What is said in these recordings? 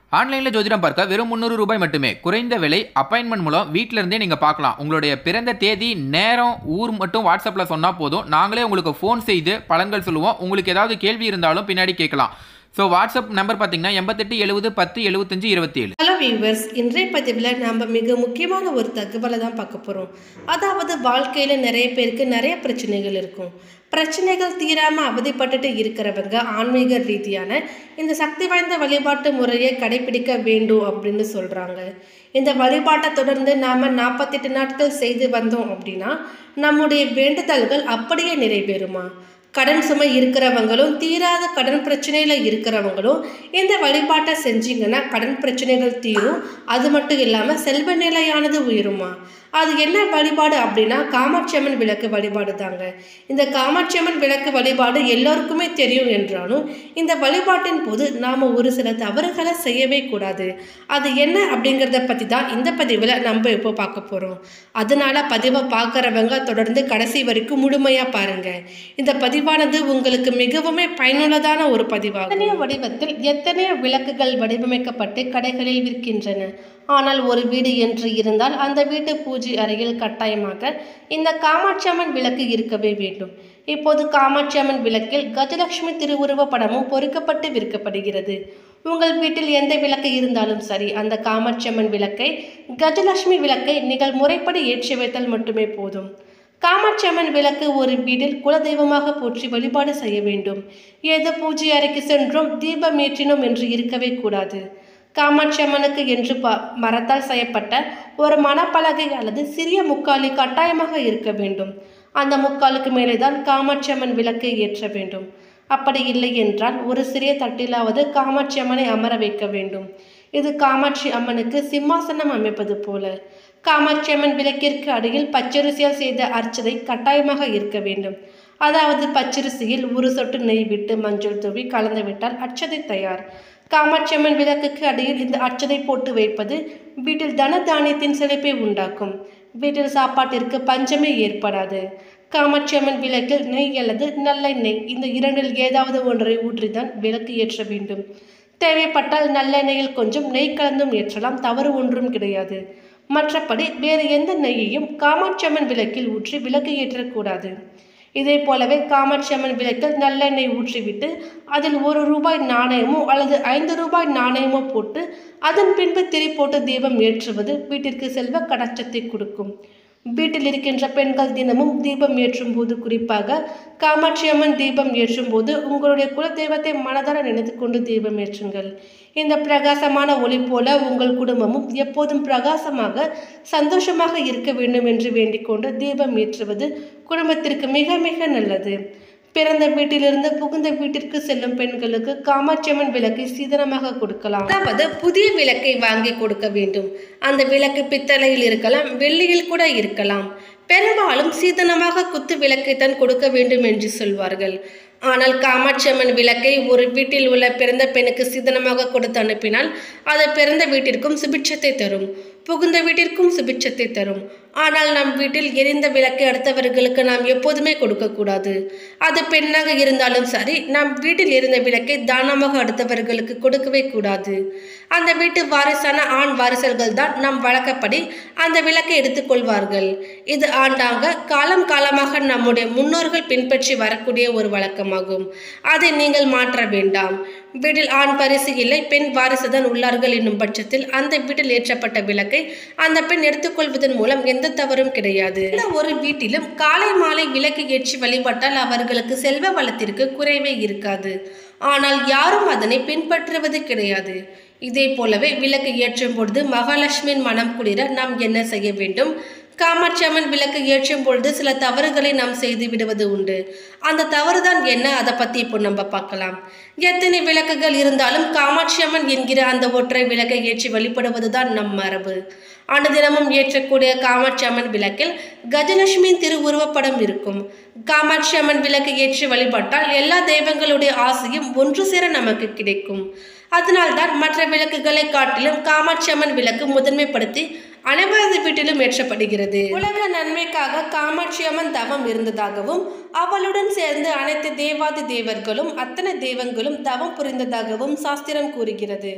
ஆன்லைனில் ஜோதிடம் பார்க்க வெறும் முந்நூறு ரூபாய் மட்டுமே குறைந்த விலை அப்பாயின்மெண்ட் மூலம் வீட்டில இருந்தே நீங்கள் பார்க்கலாம் உங்களுடைய பிறந்த தேதி நேரம் ஊர் மட்டும் வாட்ஸ்அப்பில் சொன்னால் போதும் நாங்களே உங்களுக்கு ஃபோன் செய்து பலன்கள் சொல்லுவோம் உங்களுக்கு ஏதாவது கேள்வி இருந்தாலும் பின்னாடி கேட்கலாம் ஸோ வாட்ஸ்அப் நம்பர் பார்த்தீங்கன்னா எண்பத்தெட்டு எழுபது பத்து எழுபத்தஞ்சு இருபத்தி ஏழு ஹலோ வியூவர்ஸ் இன்றைய பதிவில் நாம் மிக முக்கியமான ஒரு தகவலை தான் பார்க்க போகிறோம் அதாவது வாழ்க்கையில் நிறைய பேருக்கு நிறைய பிரச்சனைகள் இருக்கும் பிரச்சனைகள் தீராமல் அவதிப்பட்டுட்டு இருக்கிறவங்க ஆன்மீக ரீதியான இந்த சக்தி வாய்ந்த வழிபாட்டு முறையை கடைபிடிக்க வேண்டும் அப்படின்னு சொல்கிறாங்க இந்த வழிபாட்டை தொடர்ந்து நாம் நாற்பத்தெட்டு நாட்கள் செய்து வந்தோம் அப்படின்னா நம்முடைய வேண்டுதல்கள் அப்படியே நிறைவேறுமா கடன் சுமை இருக்கிறவங்களும் தீராத கடன் பிரச்சனையில் இருக்கிறவங்களும் இந்த வழிபாட்டை செஞ்சீங்கன்னா கடன் பிரச்சனைகள் தீரும் அது மட்டும் இல்லாமல் செல்வ நிலையானது உயருமா அது என்ன வழிபாடு அப்படின்னா காமாட்சியம்மன் விளக்கு வழிபாடு தாங்க இந்த காமாட்சியம்மன் விளக்கு வழிபாடு எல்லோருக்குமே தெரியும் என்றாலும் இந்த வழிபாட்டின் போது நாம் ஒரு சில தவறுகளை செய்யவே கூடாது அது என்ன அப்படிங்கிறத பற்றி தான் இந்த பதிவில் நம்ம இப்போ பார்க்க போகிறோம் அதனால பதிவை பார்க்குறவங்க தொடர்ந்து கடைசி வரைக்கும் முழுமையாக பாருங்க இந்த பதிவானது உங்களுக்கு மிகவுமே பயனுள்ளதான ஒரு பதிவாகும் எத்தனையோ வடிவத்தில் எத்தனையோ விளக்குகள் வடிவமைக்கப்பட்டு கடைகளில் விற்கின்றன ஆனால் ஒரு வீடு என்று இருந்தால் அந்த வீட்டு பூஜை அறையில் கட்டாயமாக இந்த காமாட்சியம்மன் விளக்கு இருக்கவே வேண்டும் இப்போது காமாட்சியம்மன் விளக்கில் கஜலட்சுமி திருவுருவ படமும் பொறிக்கப்பட்டு விற்கப்படுகிறது உங்கள் வீட்டில் எந்த விளக்கு இருந்தாலும் சரி அந்த காமாட்சியம்மன் விளக்கை கஜலட்சுமி விளக்கை நீங்கள் முறைப்படி ஏற்றி வைத்தால் மட்டுமே போதும் காமாட்சியம்மன் விளக்கு ஒரு வீட்டில் குலதெய்வமாக போற்றி வழிபாடு செய்ய வேண்டும் ஏதோ பூஜை அறைக்கு சென்றோம் தீபம் ஏற்றினோம் என்று இருக்கவே கூடாது காமாட்சி அம்மனுக்கு என்று ப மரத்தால் செய்யப்பட்ட ஒரு மணப்பலகை அல்லது சிறிய முக்காலி கட்டாயமாக இருக்க வேண்டும் அந்த முக்காலுக்கு மேலே தான் காமாட்சி அம்மன் விளக்கை ஏற்ற வேண்டும் அப்படி இல்லை என்றால் ஒரு சிறிய தட்டிலாவது காமாட்சி அம்மனை அமர வைக்க வேண்டும் இது காமாட்சி அம்மனுக்கு சிம்மாசனம் அமைப்பது போல காமாட்சி அம்மன் விளக்கிற்கு அடியில் பச்சரிசியால் செய்த அர்ச்சதை கட்டாயமாக இருக்க வேண்டும் அதாவது பச்சரிசியில் ஒரு சொட்டு நெய் விட்டு மஞ்சள் தூவி கலந்து விட்டால் அர்ச்சதை தயார் காமாட்சியம்மன் விளக்குக்கு அடியில் இந்த அச்சதை போட்டு வைப்பது வீட்டில் தன தானியத்தின் செழிப்பை உண்டாக்கும் வீட்டில் சாப்பாட்டிற்கு பஞ்சமே ஏற்படாது காமாட்சியம்மன் விளக்கில் நெய் அல்லது நல்லெண்ணெய் இந்த இரண்டில் ஏதாவது ஒன்றை ஊற்றிதான் விளக்கு ஏற்ற வேண்டும் தேவைப்பட்டால் நல்லெண்ணெயில் கொஞ்சம் நெய் கலந்தும் ஏற்றலாம் தவறு ஒன்றும் கிடையாது மற்றபடி வேறு எந்த நெய்யையும் காமாட்சியம்மன் விளக்கில் ஊற்றி விளக்கு ஏற்றக்கூடாது இதே போலவே காமாட்சி அம்மன் விளக்கில் நல்லெண்ணெய் ஊற்றிவிட்டு அதில் ஒரு ரூபாய் நாணயமோ அல்லது ஐந்து ரூபாய் நாணயமோ போட்டு அதன் பின்பு திரி போட்டு தீபம் ஏற்றுவது வீட்டிற்கு செல்வ கடாட்சத்தை கொடுக்கும் வீட்டில் இருக்கின்ற பெண்கள் தினமும் தீபம் ஏற்றும் போது குறிப்பாக காமாட்சி அம்மன் தீபம் ஏற்றும் போது உங்களுடைய குலதெய்வத்தை மனதார நினைத்து கொண்டு தீபம் ஏற்றுங்கள் இந்த பிரகாசமான ஒளி போல உங்கள் குடும்பமும் எப்போதும் பிரகாசமாக சந்தோஷமாக இருக்க வேண்டும் என்று வேண்டிக் கொண்டு தீபம் ஏற்றுவது குடும்பத்திற்கு மிக மிக நல்லது பிறந்த வீட்டிலிருந்து புகுந்த வீட்டிற்கு செல்லும் பெண்களுக்கு காமாட்சியம்மன் விளக்கை சீதனமாக கொடுக்கலாம் அதாவது புதிய விளக்கை வாங்கி கொடுக்க வேண்டும் அந்த விளக்கு பித்தளையில் இருக்கலாம் வெள்ளியில் கூட இருக்கலாம் பெரும்பாலும் சீதனமாக குத்து விளக்கைத்தான் கொடுக்க வேண்டும் என்று சொல்வார்கள் ஆனால் காமாட்சியம்மன் விளக்கை ஒரு வீட்டில் உள்ள பிறந்த பெண்ணுக்கு சீதனமாக கொடுத்து அனுப்பினால் அது பிறந்த வீட்டிற்கும் சுபிட்சத்தை தரும் புகுந்த வீட்டிற்கும் சுபிட்சத்தை தரும் ஆனால் நம் வீட்டில் எரிந்த விளக்கை அடுத்தவர்களுக்கு நாம் எப்போதுமே கொடுக்கக்கூடாது அது பெண்ணாக இருந்தாலும் சரி நம் வீட்டில் இருந்த விளக்கை தானமாக அடுத்தவர்களுக்கு கொடுக்கவே கூடாது அந்த வீட்டு வாரிசான ஆண் வாரிசல்கள் தான் நம் வழக்கப்படி அந்த விளக்கை எடுத்துக்கொள்வார்கள் இது ஆண்டாங்க காலம் காலமாக நம்முடைய முன்னோர்கள் பின்பற்றி வரக்கூடிய ஒரு வழக்கமாகும் அதை நீங்கள் மாற்ற வேண்டாம் வீட்டில் ஆண் பரிசு இல்லை பெண் வாரிசுதான் உள்ளார்கள் என்னும் பட்சத்தில் அந்த வீட்டில் ஏற்றப்பட்ட விளக்கை அந்த பெண் எடுத்துக்கொள்வதன் மூலம் எந்த தவறும் கிடையாது எந்த ஒரு வீட்டிலும் காலை மாலை விளக்கு ஏற்றி வழிபட்டால் அவர்களுக்கு செல்வ வளத்திற்கு குறைவே இருக்காது ஆனால் யாரும் அதனை பின்பற்றுவது கிடையாது இதே போலவே விளக்கு ஏற்றும் பொழுது மகாலட்சுமியின் மனம் குளிர நாம் என்ன செய்ய வேண்டும் காமாட்சி அம்மன் விளக்கு ஏற்றும் பொழுது சில தவறுகளை நாம் செய்து விடுவது உண்டு அந்த தவறுதான் என்ன அதை பற்றி இப்போ நம்ம பார்க்கலாம் எத்தனை விளக்குகள் இருந்தாலும் காமாட்சி அம்மன் என்கிற அந்த ஒற்றை விளக்கை ஏற்றி வழிபடுவது தான் நம் மரபு அனுதினமும் ஏற்றக்கூடிய காமாட்சி அம்மன் விளக்கில் கஜலட்சுமியின் திருவுருவப்படம் இருக்கும் காமாட்சி அம்மன் விளக்கு ஏற்றி வழிபட்டால் எல்லா தெய்வங்களுடைய ஆசையும் ஒன்று சேர நமக்கு கிடைக்கும் அதனால்தான் மற்ற விளக்குகளை காட்டிலும் காமாட்சி அம்மன் விளக்கு முதன்மைப்படுத்தி அனைவரது வீட்டிலும் ஏற்றப்படுகிறது உலக நன்மைக்காக காமாட்சி அம்மன் தவம் இருந்ததாகவும் அவளுடன் சேர்ந்து அனைத்து தேவாதி தேவர்களும் அத்தனை தெய்வங்களும் தவம் புரிந்ததாகவும் சாஸ்திரம் கூறுகிறது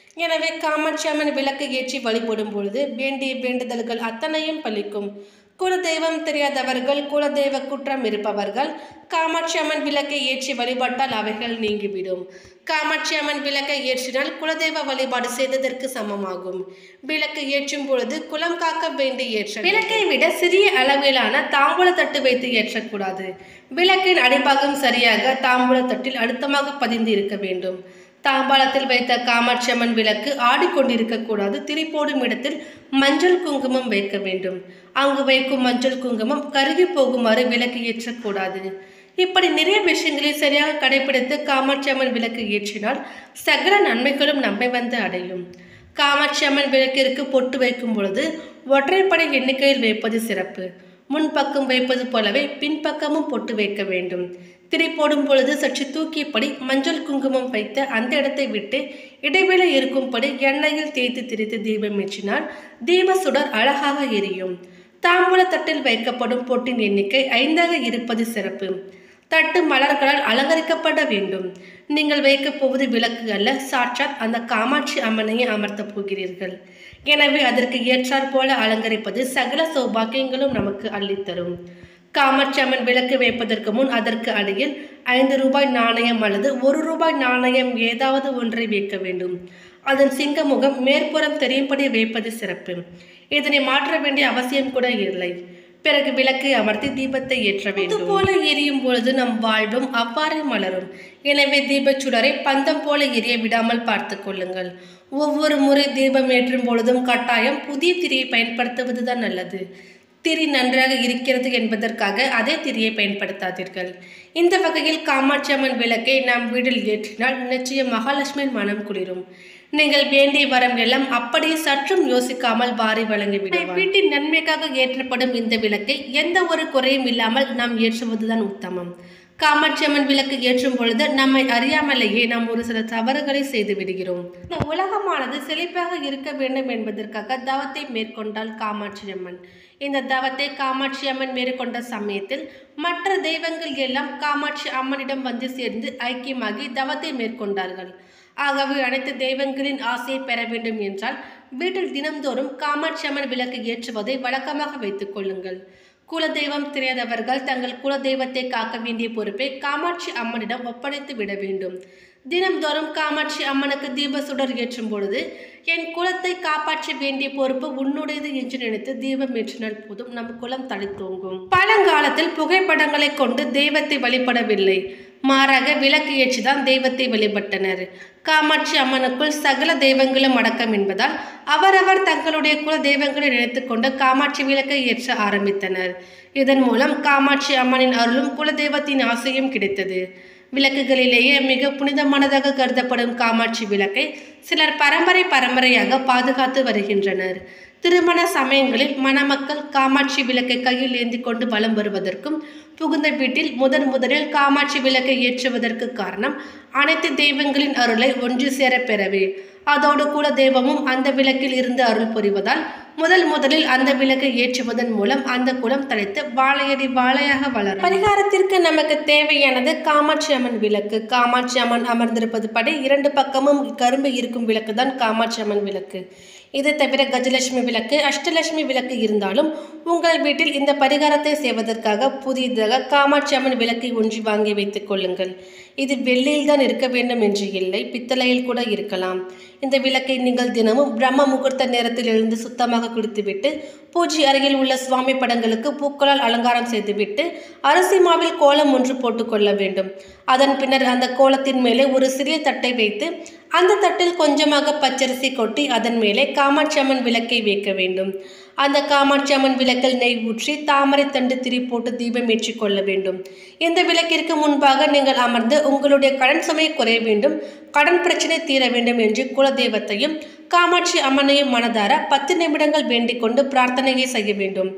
எனவே காமாட்சி அம்மன் விளக்கு ஏற்றி வழிபடும் பொழுது வேண்டிய வேண்டுதல்கள் அத்தனையும் பலிக்கும் குலதெய்வம் தெரியாதவர்கள் குலதெய்வ குற்றம் இருப்பவர்கள் காமாட்சி அம்மன் விளக்கை ஏற்றி வழிபட்டால் அவைகள் நீங்கிவிடும் காமாட்சி அம்மன் விளக்கை ஏற்றினால் குலதெய்வ வழிபாடு செய்ததற்கு சமமாகும் விளக்கு ஏற்றும் பொழுது குலம் காக்க வேண்டி ஏற்ற விளக்கை விட சிறிய அளவிலான தாம்பூல தட்டு வைத்து ஏற்றக்கூடாது விளக்கின் அடிபாகம் சரியாக தாம்பூல தட்டில் அழுத்தமாக பதிந்து இருக்க வேண்டும் தாம்பாளத்தில் வைத்த காமாட்சி அம்மன் விளக்கு ஆடிக்கொண்டிருக்கக்கூடாது திரி போடும் இடத்தில் மஞ்சள் குங்குமம் வைக்க வேண்டும் அங்கு வைக்கும் மஞ்சள் குங்குமம் கருகி போகுமாறு விளக்கு ஏற்றக்கூடாது இப்படி நிறைய விஷயங்களை சரியாக கடைபிடித்து காமாட்சி அம்மன் விளக்கு ஏற்றினால் சகல நன்மைகளும் நம்மை வந்து அடையும் காமாட்சி அம்மன் விளக்கிற்கு பொட்டு வைக்கும் பொழுது ஒற்றைப்படை எண்ணிக்கையில் வைப்பது சிறப்பு முன்பக்கம் வைப்பது போலவே பின்பக்கமும் பொட்டு வைக்க வேண்டும் திரை போடும் பொழுது சற்று தூக்கியபடி மஞ்சள் குங்குமம் வைத்து அந்த இடத்தை விட்டு இடைவேளை இருக்கும்படி எண்ணெயில் தேய்த்து திரித்து தீபம் ஏற்றினால் தீப சுடர் அழகாக எரியும் தாம்பூல தட்டில் வைக்கப்படும் பொட்டின் எண்ணிக்கை ஐந்தாக இருப்பது சிறப்பு தட்டு மலர்களால் அலங்கரிக்கப்பட வேண்டும் நீங்கள் வைக்கப் போவது விளக்கு அல்ல சாட்சாத் அந்த காமாட்சி அம்மனையை அமர்த்தப் போகிறீர்கள் எனவே அதற்கு ஏற்றாற் போல அலங்கரிப்பது சகல சௌபாக்கியங்களும் நமக்கு அள்ளித்தரும் காமாட்சி அம்மன் விளக்கு வைப்பதற்கு முன் அதற்கு அடியில் ஐந்து ரூபாய் நாணயம் அல்லது ஒரு ரூபாய் நாணயம் ஏதாவது ஒன்றை வைக்க வேண்டும் அதன் சிங்கமுகம் மேற்புறம் தெரியும்படி வைப்பது சிறப்பு இதனை மாற்ற வேண்டிய அவசியம் கூட இல்லை பிறகு விளக்கை அமர்த்தி தீபத்தை ஏற்ற வேண்டும் போல எரியும் பொழுது நம் வாழ்வும் அவ்வாறே மலரும் எனவே தீபச் சுடரை பந்தம் போல எரிய விடாமல் பார்த்து கொள்ளுங்கள் ஒவ்வொரு முறை தீபம் ஏற்றும் பொழுதும் கட்டாயம் புதிய திரியை பயன்படுத்துவதுதான் நல்லது திரி நன்றாக இருக்கிறது என்பதற்காக அதே திரியை பயன்படுத்தாதீர்கள் இந்த வகையில் காமாட்சி அம்மன் விளக்கை நாம் வீட்டில் ஏற்றினால் நிச்சயம் மகாலட்சுமியின் மனம் குளிரும் நீங்கள் வேண்டிய வரம் எல்லாம் அப்படியே சற்றும் யோசிக்காமல் வாரி வழங்கிவிடுவார் வீட்டின் நன்மைக்காக ஏற்றப்படும் இந்த விளக்கை எந்த ஒரு குறையும் இல்லாமல் நாம் ஏற்றுவதுதான் உத்தமம் காமாட்சி அம்மன் விளக்கு ஏற்றும் பொழுது நம்மை அறியாமலேயே நாம் ஒரு சில தவறுகளை செய்து விடுகிறோம் இந்த உலகமானது செழிப்பாக இருக்க வேண்டும் என்பதற்காக தவத்தை மேற்கொண்டால் காமாட்சி அம்மன் இந்த தவத்தை காமாட்சி அம்மன் மேற்கொண்ட சமயத்தில் மற்ற தெய்வங்கள் எல்லாம் காமாட்சி அம்மனிடம் வந்து சேர்ந்து ஐக்கியமாகி தவத்தை மேற்கொண்டார்கள் ஆகவே அனைத்து தெய்வங்களின் ஆசையை பெற வேண்டும் என்றால் வீட்டில் தினம்தோறும் காமாட்சி அம்மன் விளக்கு ஏற்றுவதை வழக்கமாக வைத்துக் கொள்ளுங்கள் குலதெய்வம் தெரியாதவர்கள் தங்கள் குலதெய்வத்தை காக்க வேண்டிய பொறுப்பை காமாட்சி அம்மனிடம் ஒப்படைத்து விட வேண்டும் தினம்தோறும் காமாட்சி அம்மனுக்கு தீப சுடர் ஏற்றும் பொழுது என் குலத்தை காப்பாற்ற வேண்டிய பொறுப்பு உன்னுடையது என்று நினைத்து தீபம் ஏற்றினால் போதும் நம் குலம் தழைத்தோங்கும் பழங்காலத்தில் புகைப்படங்களை கொண்டு தெய்வத்தை வழிபடவில்லை மாறாக விளக்கு ஏற்றிதான் தெய்வத்தை வழிபட்டனர் காமாட்சி அம்மனுக்குள் சகல தெய்வங்களும் அடக்கம் என்பதால் அவரவர் தங்களுடைய குல தெய்வங்களை நினைத்துக்கொண்டு காமாட்சி விளக்கை ஏற்ற ஆரம்பித்தனர் இதன் மூலம் காமாட்சி அம்மனின் அருளும் குலதெய்வத்தின் ஆசையும் கிடைத்தது விளக்குகளிலேயே மிக புனிதமானதாக கருதப்படும் காமாட்சி விளக்கை சிலர் பரம்பரை பரம்பரையாக பாதுகாத்து வருகின்றனர் திருமண சமயங்களில் மணமக்கள் காமாட்சி விளக்கை கையில் ஏந்தி கொண்டு வலம் வருவதற்கும் புகுந்த வீட்டில் முதன் முதலில் காமாட்சி விளக்கை ஏற்றுவதற்கு காரணம் அனைத்து தெய்வங்களின் அருளை ஒன்று சேர பெறவே அதோடு கூட தெய்வமும் அந்த விளக்கில் இருந்து அருள் புரிவதால் முதல் முதலில் அந்த விளக்கை ஏற்றுவதன் மூலம் அந்த குலம் தழைத்து வாழையடி வாழையாக வளரும் பரிகாரத்திற்கு நமக்கு தேவையானது காமாட்சி அம்மன் விளக்கு காமாட்சி அம்மன் அமர்ந்திருப்பது படி இரண்டு பக்கமும் கரும்பு இருக்கும் விளக்கு தான் காமாட்சி அம்மன் விளக்கு இது தவிர கஜலட்சுமி விளக்கு அஷ்டலட்சுமி விளக்கு இருந்தாலும் உங்கள் வீட்டில் இந்த பரிகாரத்தை செய்வதற்காக புதிதாக காமாட்சி அம்மன் விளக்கை ஒன்றி வாங்கி வைத்துக் கொள்ளுங்கள் இது வெள்ளியில் தான் இருக்க வேண்டும் என்று இல்லை பித்தளையில் கூட இருக்கலாம் இந்த விளக்கை நீங்கள் தினமும் பிரம்ம முகூர்த்த நேரத்தில் எழுந்து சுத்தமாக குடித்துவிட்டு பூஜை அருகில் உள்ள சுவாமி படங்களுக்கு பூக்களால் அலங்காரம் செய்துவிட்டு அரிசி மாவில் கோலம் ஒன்று போட்டுக்கொள்ள வேண்டும் அதன் பின்னர் அந்த கோலத்தின் மேலே ஒரு சிறிய தட்டை வைத்து அந்த தட்டில் கொஞ்சமாக பச்சரிசி கொட்டி அதன் மேலே காமாட்சி அம்மன் விளக்கை வைக்க வேண்டும் அந்த காமாட்சி அம்மன் விளக்கில் நெய் ஊற்றி தாமரை தண்டு திரி போட்டு தீபம் ஏற்றிக் கொள்ள வேண்டும் இந்த விளக்கிற்கு முன்பாக நீங்கள் அமர்ந்து உங்களுடைய கடன் சுமையை குறைய வேண்டும் கடன் பிரச்சனை தீர வேண்டும் என்று குலதெய்வத்தையும் காமாட்சி அம்மனையும் மனதார பத்து நிமிடங்கள் வேண்டிக் கொண்டு பிரார்த்தனையை செய்ய வேண்டும்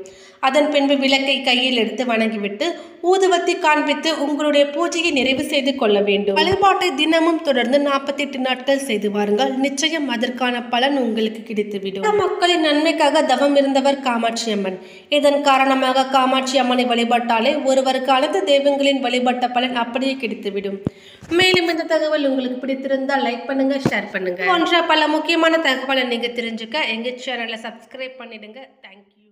அதன் பின்பு விளக்கை கையில் எடுத்து வணங்கிவிட்டு ஊதுவத்தி காண்பித்து உங்களுடைய பூஜையை நிறைவு செய்து கொள்ள வேண்டும் வழிபாட்டை தினமும் தொடர்ந்து நாற்பத்தி எட்டு நாட்கள் செய்து வாருங்கள் நிச்சயம் அதற்கான பலன் உங்களுக்கு கிடைத்துவிடும் இந்த மக்களின் நன்மைக்காக தவம் இருந்தவர் காமாட்சி அம்மன் இதன் காரணமாக காமாட்சி அம்மனை வழிபட்டாலே ஒருவருக்கு அனைத்து தெய்வங்களின் வழிபட்ட பலன் அப்படியே கிடைத்துவிடும் மேலும் இந்த தகவல் உங்களுக்கு பிடித்திருந்தால் லைக் பண்ணுங்க ஷேர் பண்ணுங்க போன்ற பல முக்கியமான தகவலை நீங்க தெரிஞ்சுக்க எங்க சேனலை சப்ஸ்கிரைப் பண்ணிடுங்க தேங்க்யூ